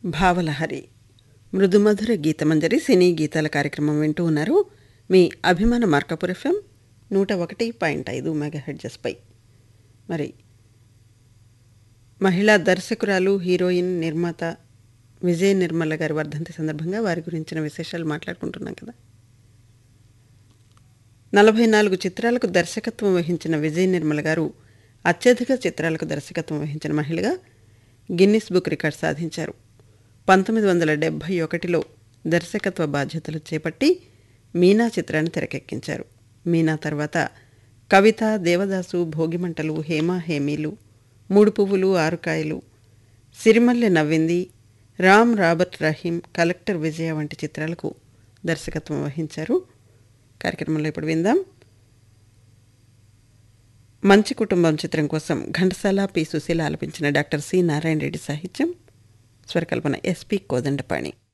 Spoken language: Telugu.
భావలహరి మృదుమధుర గీతమంజరి సినీ గీతాల కార్యక్రమం వింటూ ఉన్నారు మీ అభిమాన మార్కపుర్ ఎఫ్ఎం నూట ఒకటి పాయింట్ ఐదు మెగాహెడ్జెస్పై మరి మహిళా దర్శకురాలు హీరోయిన్ నిర్మాత విజయ నిర్మల గారి వర్ధంతి సందర్భంగా వారి గురించిన విశేషాలు మాట్లాడుకుంటున్నాం కదా నలభై నాలుగు చిత్రాలకు దర్శకత్వం వహించిన విజయ నిర్మల గారు అత్యధిక చిత్రాలకు దర్శకత్వం వహించిన మహిళగా గిన్నిస్ బుక్ రికార్డ్ సాధించారు పంతొమ్మిది వందల డెబ్భై ఒకటిలో దర్శకత్వ బాధ్యతలు చేపట్టి మీనా చిత్రాన్ని తెరకెక్కించారు మీనా తర్వాత కవిత దేవదాసు భోగిమంటలు హేమ హేమీలు మూడు పువ్వులు ఆరుకాయలు సిరిమల్లె నవ్వింది రామ్ రాబర్ట్ రహీం కలెక్టర్ విజయ వంటి చిత్రాలకు దర్శకత్వం వహించారు కార్యక్రమంలో ఇప్పుడు విందాం మంచి కుటుంబం చిత్రం కోసం ఘంటసాల పి సుశీల ఆలపించిన డాక్టర్ సి నారాయణ రెడ్డి సాహిత్యం స్వరకల్పన ఎస్పి కోదండపాణి